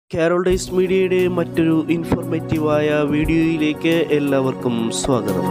Carol days മീഡിയയുടെ മറ്റൊരു ഇൻഫോർമേറ്റീവായ വീഡിയോയിലേക്ക് എല്ലാവർക്കും സ്വാഗതം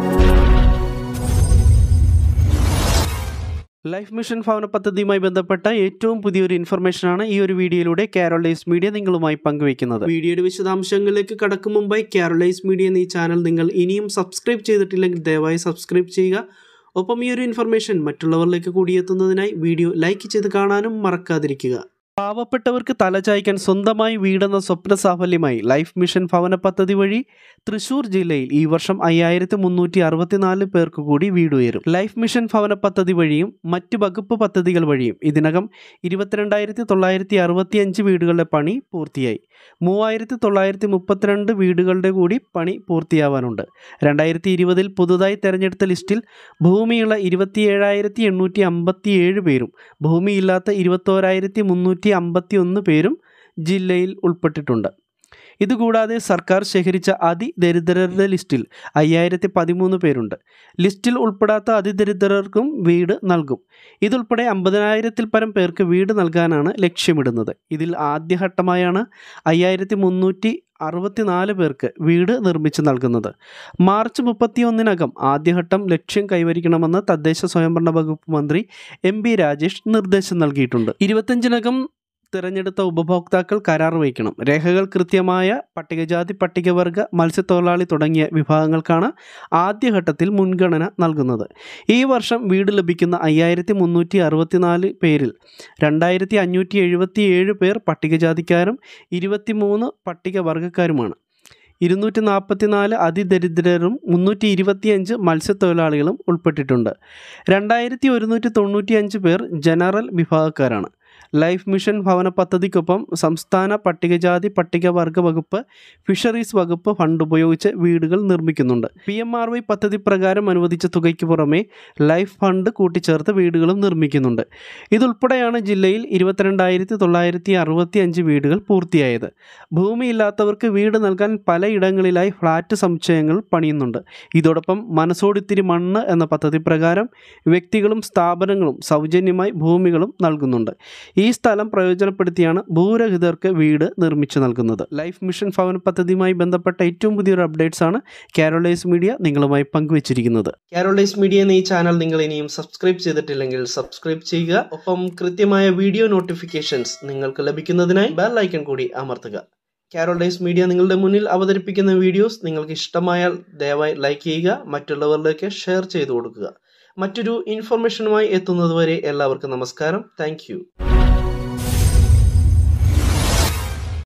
ലൈഫ് മിഷൻ ഭവന പദ്ധതിയുമായി ബന്ധപ്പെട്ട ഏറ്റവും പുതിയൊരു ഇൻഫർമേഷനാണ് ഈ ഒരു വീഡിയോയിലൂടെ കാരോളൈസ് മീഡിയ നിങ്ങളുമായി പങ്കുവയ്ക്കുന്നത് വീഡിയോയുടെ വിശദാംശങ്ങളിലേക്ക് കടക്കും മുമ്പായി കാരോളൈസ് മീഡിയ എന്ന ഈ ചാനൽ നിങ്ങൾ ഇനിയും സബ്സ്ക്രൈബ് ചെയ്തിട്ടില്ലെങ്കിൽ ദയവായി സബ്സ്ക്രൈബ് ചെയ്യുക ഒപ്പം ഈ ഒരു ഇൻഫർമേഷൻ മറ്റുള്ളവരിലേക്ക് കൂടിയെത്തുന്നതിനായി വീഡിയോ ലൈക്ക് ചെയ്ത് കാണാനും മറക്കാതിരിക്കുക പാവപ്പെട്ടവർക്ക് തലചായ്ക്കാൻ സ്വന്തമായി വീടെന്ന സ്വപ്ന സാഫല്യമായി ലൈഫ് മിഷൻ ഭവന പദ്ധതി വഴി തൃശൂർ ജില്ലയിൽ ഈ വർഷം അയ്യായിരത്തി മുന്നൂറ്റി അറുപത്തിനാല് പേർക്ക് കൂടി വീട് ഉയരും ലൈഫ് മിഷൻ ഭവന പദ്ധതി വഴിയും മറ്റ് വകുപ്പ് പദ്ധതികൾ വഴിയും ഇതിനകം ഇരുപത്തിരണ്ടായിരത്തി തൊള്ളായിരത്തി അറുപത്തിയഞ്ച് വീടുകളുടെ പണി പൂർത്തിയായി മൂവായിരത്തി തൊള്ളായിരത്തി മുപ്പത്തിരണ്ട് വീടുകളുടെ കൂടി പണി പൂർത്തിയാവാനുണ്ട് രണ്ടായിരത്തി ഇരുപതിൽ പുതുതായി തെരഞ്ഞെടുത്ത ലിസ്റ്റിൽ ഭൂമിയുള്ള ഇരുപത്തിയേഴായിരത്തി എണ്ണൂറ്റി അമ്പത്തി ഏഴ് പേരും ഭൂമിയില്ലാത്ത ഇരുപത്തോരായിരത്തി മുന്നൂറ്റി അമ്പത്തി ഒന്ന് പേരും ജില്ലയിൽ ഉൾപ്പെട്ടിട്ടുണ്ട് ഇതുകൂടാതെ സർക്കാർ ശേഖരിച്ച അതിദരിദ്രരുടെ ലിസ്റ്റിൽ അയ്യായിരത്തി പതിമൂന്ന് പേരുണ്ട് ലിസ്റ്റിൽ ഉൾപ്പെടാത്ത അതിദരിദ്രർക്കും വീട് നൽകും ഇതുൾപ്പെടെ അമ്പതിനായിരത്തിൽ പരം പേർക്ക് വീട് നൽകാനാണ് ലക്ഷ്യമിടുന്നത് ഇതിൽ ആദ്യഘട്ടമായാണ് അയ്യായിരത്തി മുന്നൂറ്റി അറുപത്തിനാല് പേർക്ക് വീട് നിർമ്മിച്ച് നൽകുന്നത് മാർച്ച് മുപ്പത്തിയൊന്നിനകം ആദ്യഘട്ടം ലക്ഷ്യം കൈവരിക്കണമെന്ന് തദ്ദേശ സ്വയംഭരണ വകുപ്പ് മന്ത്രി എം ബി രാജേഷ് നിർദ്ദേശം നൽകിയിട്ടുണ്ട് ഇരുപത്തഞ്ചിനകം തിരഞ്ഞെടുത്ത ഉപഭോക്താക്കൾ കരാർ വയ്ക്കണം രേഖകൾ കൃത്യമായ പട്ടികജാതി പട്ടികവർഗ മത്സ്യത്തൊഴിലാളി തുടങ്ങിയ വിഭാഗങ്ങൾക്കാണ് ആദ്യഘട്ടത്തിൽ മുൻഗണന നൽകുന്നത് ഈ വർഷം വീട് ലഭിക്കുന്ന അയ്യായിരത്തി മുന്നൂറ്റി അറുപത്തിനാല് പേരിൽ രണ്ടായിരത്തി അഞ്ഞൂറ്റി എഴുപത്തി ഏഴ് പേർ പട്ടികജാതിക്കാരും ഇരുപത്തിമൂന്ന് പട്ടികവർഗക്കാരുമാണ് ഇരുന്നൂറ്റി നാൽപ്പത്തിനാല് അതിദരിദ്രരും മുന്നൂറ്റി ഇരുപത്തിയഞ്ച് മത്സ്യത്തൊഴിലാളികളും ഉൾപ്പെട്ടിട്ടുണ്ട് രണ്ടായിരത്തി ഒരുന്നൂറ്റി തൊണ്ണൂറ്റിയഞ്ച് പേർ ജനറൽ വിഭാഗക്കാരാണ് ലൈഫ് മിഷൻ ഭവന പദ്ധതിക്കൊപ്പം സംസ്ഥാന പട്ടികജാതി പട്ടികവർഗ വകുപ്പ് ഫിഷറീസ് വകുപ്പ് ഫണ്ട് ഉപയോഗിച്ച് വീടുകൾ നിർമ്മിക്കുന്നുണ്ട് പി എം ആർ വൈ പദ്ധതി പ്രകാരം അനുവദിച്ച തുകയ്ക്ക് പുറമെ ലൈഫ് ഫണ്ട് കൂട്ടിച്ചേർത്ത് വീടുകളും നിർമ്മിക്കുന്നുണ്ട് ഇതുൾപ്പെടെയാണ് ജില്ലയിൽ ഇരുപത്തിരണ്ടായിരത്തി തൊള്ളായിരത്തി അറുപത്തി അഞ്ച് വീടുകൾ പൂർത്തിയായത് ഭൂമിയില്ലാത്തവർക്ക് വീട് നൽകാൻ പലയിടങ്ങളിലായി ഫ്ലാറ്റ് സമുച്ചയങ്ങൾ പണിയുന്നുണ്ട് ഇതോടൊപ്പം മനസ്സോടിത്തിരി മണ്ണ് എന്ന പദ്ധതി പ്രകാരം വ്യക്തികളും സ്ഥാപനങ്ങളും സൗജന്യമായി ഭൂമികളും നൽകുന്നുണ്ട് ഈ സ്ഥലം പ്രയോജനപ്പെടുത്തിയാണ് ഭൂരഹിതർക്ക് വീട് നിർമ്മിച്ചു നൽകുന്നത് ലൈഫ് മിഷൻ ഭവൻ പദ്ധതിയുമായി ബന്ധപ്പെട്ട ഏറ്റവും പുതിയൊരു അപ്ഡേറ്റ്സ് ആണ് കാരോളൈസ് മീഡിയ നിങ്ങളുമായി പങ്കുവച്ചിരിക്കുന്നത് കാരോളൈസ് മീഡിയ എന്ന ഈ ചാനൽ നിങ്ങൾ ഇനിയും സബ്സ്ക്രൈബ് ചെയ്തിട്ടില്ലെങ്കിൽ സബ്സ്ക്രൈബ് ചെയ്യുക ഒപ്പം കൃത്യമായ വീഡിയോ നോട്ടിഫിക്കേഷൻസ് നിങ്ങൾക്ക് ലഭിക്കുന്നതിനായി ബെൽ ഐക്കൺ കൂടി അമർത്തുക കാരോളൈസ് മീഡിയ നിങ്ങളുടെ മുന്നിൽ അവതരിപ്പിക്കുന്ന വീഡിയോസ് നിങ്ങൾക്ക് ഇഷ്ടമായാൽ ദയവായി ലൈക്ക് ചെയ്യുക മറ്റുള്ളവരിലേക്ക് ഷെയർ ചെയ്തു കൊടുക്കുക മറ്റൊരു ഇൻഫർമേഷനുമായി എത്തുന്നതുവരെ എല്ലാവർക്കും നമസ്കാരം താങ്ക്